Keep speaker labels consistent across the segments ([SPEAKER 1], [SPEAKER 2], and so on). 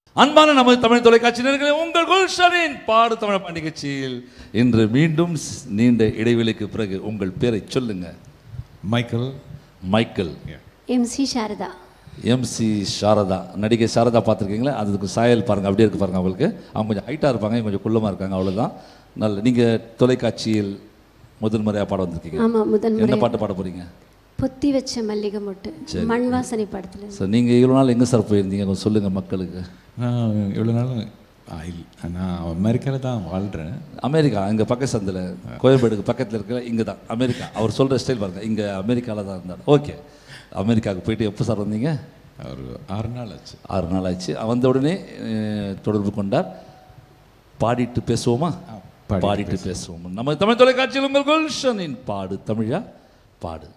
[SPEAKER 1] அன்பான நமது தமிழ் தொலைக்காட்சி நேயர்களே உங்கள் குல்ஷனின் பாடு தமிழ் பாட்டு நிகழ்ச்சியில் இன்று மீண்டும் ஸ்- நீண்ட இடைவெளிக்கு பிறகு உங்கள் பேரை சொல்லுங்க
[SPEAKER 2] Michael
[SPEAKER 1] Michael
[SPEAKER 3] MC Sharada
[SPEAKER 1] MC Sharada நடிகை சாரதா பார்த்துருக்கீங்களா அதுக்கு சாயல் பாருங்க அப்படியே இருக்கு பாருங்க அவங்களுக்கு அவங்க கொஞ்சம் ஹைட்டாக இருப்பாங்க இவங்க கொஞ்சம் குள்ளமாக இருக்காங்க அவ்வளவுதான் நல்ல நீங்கள் தொலைக்காட்சியில் முதல் முறையாக பாட வந்திருக்கீங்க
[SPEAKER 3] ஆமா முதல்
[SPEAKER 1] என்ன
[SPEAKER 3] முறை
[SPEAKER 1] பாட்டு பாட போறீங்க
[SPEAKER 3] பொத்தி வச்ச மல்லிகை மொட்டு மண் வாசனை படத்துல
[SPEAKER 1] சார் நீங்கள் இவ்வளோ நாள் எங்கே சார் போயிருந்தீங்க கொஞ்சம் சொல்லுங்கள் மக்களுக்கு
[SPEAKER 2] நான் இவ்வளோ நாள் ஆ, இல்ல நான் அமெரிக்காவில் தான் வாழ்கிறேன்
[SPEAKER 1] அமெரிக்கா இங்கே பக்க சந்தில் கோயம்பேடுக்கு பக்கத்தில் இருக்கிற இங்கே தான் அமெரிக்கா அவர் சொல்கிற ஸ்டைல் பாருங்க இங்கே அமெரிக்காவில் தான் இருந்தார் ஓகே அமெரிக்காவுக்கு போயிட்டு எப்போ சார் வந்தீங்க
[SPEAKER 2] ஒரு ஆறு நாள் ஆச்சு
[SPEAKER 1] ஆறு நாள் ஆச்சு வந்த உடனே அஹ், தொடர்பு கொண்டார் பாடிட்டு பேசுவோமா
[SPEAKER 2] பாடிட்டு
[SPEAKER 1] பாடிட்டு பேசுவோம் நம்ம தமிழ் தொலைக்காட்சியில் உங்கள் குல்ஷனின் பாடு தமிழா பாடு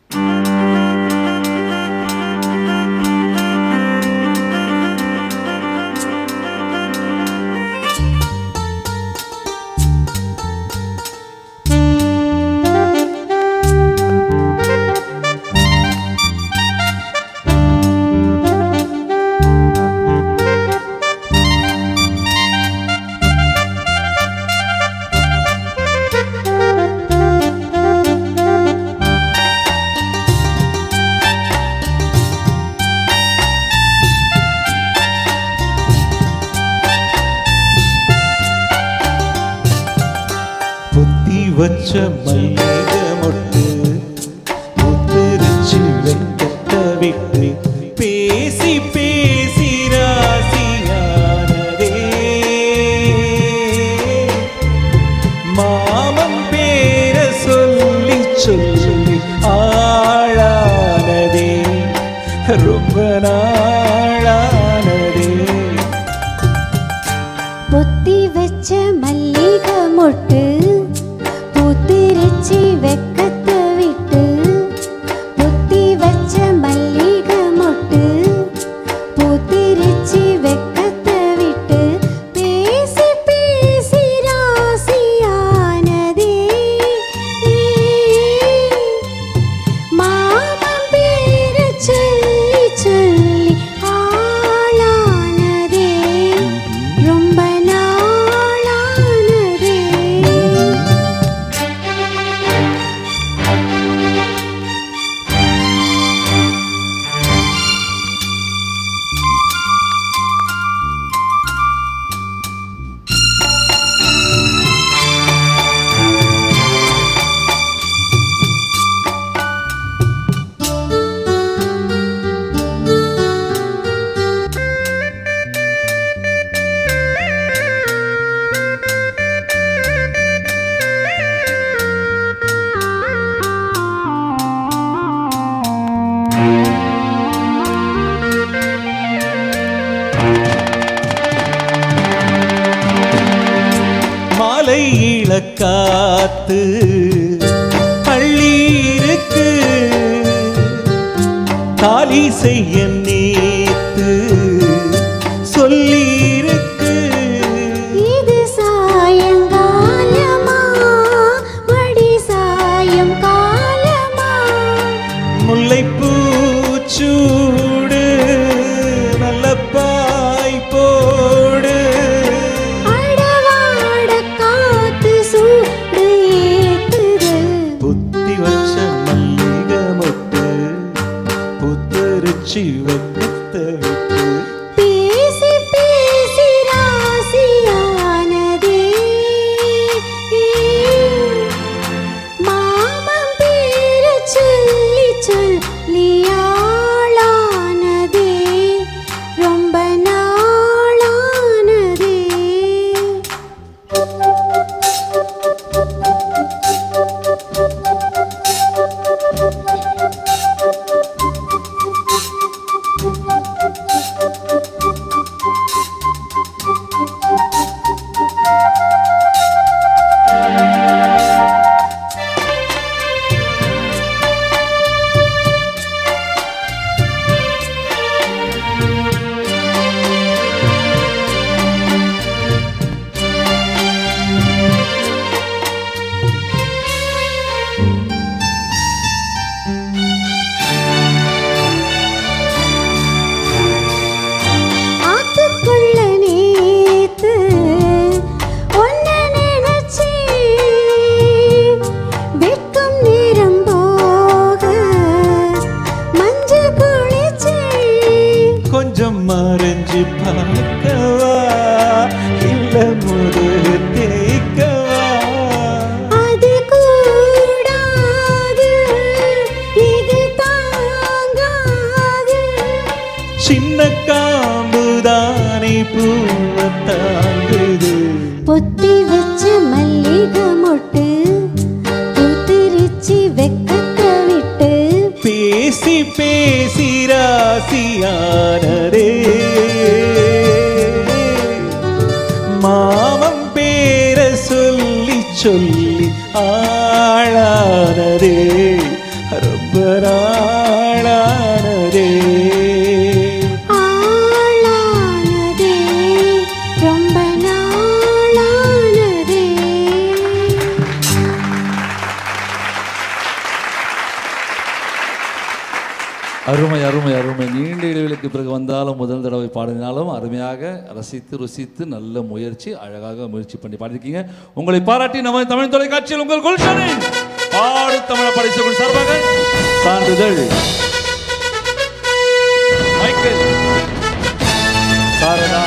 [SPEAKER 2] புத்தி வச்ச மல்லிக மொட்டு புத்திரிச்சு வெக்கத்த விட்டு பேசி பேசி ராசியானதே மாமன் பேர சொல்லி சொல்லி ஆளானதே ரொம்ப நாளானதே
[SPEAKER 3] பொத்தி வச்ச மல்லிகை மொட்டு பூத்திருச்சி வெக்கத்தை விட்டு பொத்தி வச்ச மல்லிகை மொட்டு பூத்திருச்சி வெக்கத்தை விட்டு பேசி பேசி ராசியானதே மாமன் பேர சொல்லி சொல்லி ஆளானதே ரொம்ப நாளானதே
[SPEAKER 2] மாலை இளக்காத்து பள்ளி இருக்கு தாலி செய்ய நேத்து சொல்லி இருக்கு
[SPEAKER 3] இது சாயங்காலமா மடி சாயம் காலமா
[SPEAKER 2] முல்லைப்பூ சூடு நல்ல பாய் போடு
[SPEAKER 3] அடவாட காத்து சூடு ஏத்துது
[SPEAKER 2] புத்தி வச்ச மல்லிகை மொட்டு புத்தரிச்சி முறிஞ்சு பார்க்கவா இல்ல முதுகு தேய்க்கவா
[SPEAKER 3] அது கூடாது இது தாங்காது
[SPEAKER 2] சின்ன காம்புதானே பூவை தாங்குது
[SPEAKER 3] பொத்தி வச்ச மல்லிகை மொட்டு பூத்திருச்சி வெக்கத்தை விட்டு
[SPEAKER 2] பேசி பேசி ராசியானரே மாமம் பேர சொல்லி சொல்லி ஆளானரே ரொம்ப நாளானரே
[SPEAKER 3] ஆளானதே ரொம்ப நாளானதே
[SPEAKER 1] அருமை அருமை அருமை நீண்ட இடைவெளிக்கு பிறகு வந்தாலும் முதல் தடவை பாடினாலும் அருமையாக ரசித்து ருசித்து நல்ல முயற்சி அழகாக முயற்சி பண்ணி பாடிருக்கீங்க உங்களை பாராட்டி நம்ம தமிழ் தொலைக்காட்சியில் உங்கள் குல்ஷனின் பாடு தமிழ படைசகுள் சார்பாக சான்றிதழ் மைக்கேல் சாரதா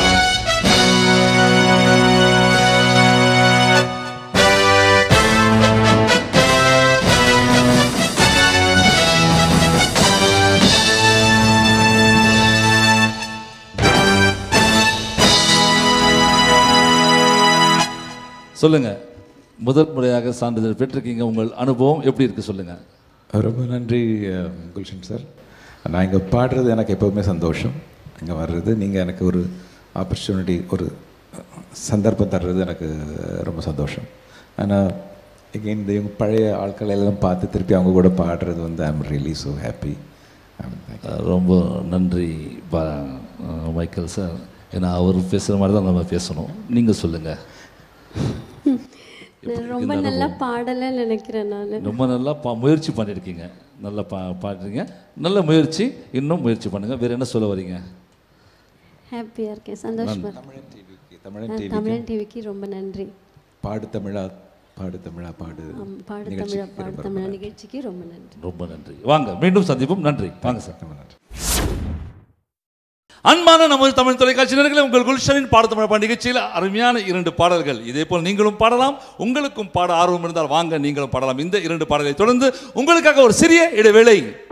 [SPEAKER 1] சொல்லுங்க முதல் முறையாக சான்றிதழ் பெற்றிருக்கீங்க உங்கள் அனுபவம் எப்படி இருக்கு சொல்லுங்க
[SPEAKER 2] ரொம்ப நன்றி அஹ், குல்ஷன் சார் நான் இங்கே பாடுறது எனக்கு எப்போவுமே சந்தோஷம் இங்கே வர்றது நீங்கள் எனக்கு ஒரு ஆப்பர்ச்சுனிட்டி ஒரு சந்தர்ப்பம் தர்றது எனக்கு ரொம்ப சந்தோஷம் ஆனால் எகெயின் இந்த இவங்க பழைய ஆட்கள் எல்லாம் பார்த்து திருப்பி அவங்க கூட பாடுறது வந்து I am really so happy
[SPEAKER 1] ah ரொம்ப நன்றி பா அஹ் மைக்கேல் சார் ஏன்னா அவர் பேசுகிற மாதிரி தான் நம்ம பேசணும் நீங்கள் சொல்லுங்கள்
[SPEAKER 3] ரொம்ப நல்லா பாடலைன்னு நினைக்கிறேன் நான்
[SPEAKER 1] ரொம்ப நல்லா பா முயற்சி பண்ணியிருக்கீங்க நல்லா பா பாடுறீங்க நல்ல முயற்சி இன்னும் முயற்சி பண்ணுங்கள் வேறு என்ன சொல்ல வரீங்க
[SPEAKER 3] ஹாப்பியாக இருக்கேன் சந்தோஷமா இருக்கேன்.
[SPEAKER 2] தமிழன் டிவிக்கு தமிழன்
[SPEAKER 3] நான்
[SPEAKER 2] டிவி
[SPEAKER 3] தமிழன் டிவிக்கு ரொம்ப நன்றி
[SPEAKER 2] பாடு தமிழா பாடு தமிழா பாடு
[SPEAKER 3] ஆம், பாடு தமிழா பாடு தமிழா நிகழ்ச்சிக்கு ரொம்ப நன்றி
[SPEAKER 1] ரொம்ப நன்றி வாங்க மீண்டும் சந்திப்போம் நன்றி வாங்க சார்
[SPEAKER 2] ரொம்ப நன்றி
[SPEAKER 1] அன்பான நமது தமிழ் தொலைக்காட்சியினர்களே உங்கள் குல்ஷனின் பாடத்தமிழ் பாட நிகழ்ச்சியில் அருமையான இரண்டு பாடல்கள் இதே போல் நீங்களும் பாடலாம் உங்களுக்கும் பாட ஆர்வம் இருந்தால் வாங்க நீங்களும் பாடலாம் இந்த இரண்டு பாடலை தொடர்ந்து உங்களுக்காக ஒரு சிறிய இடைவேளை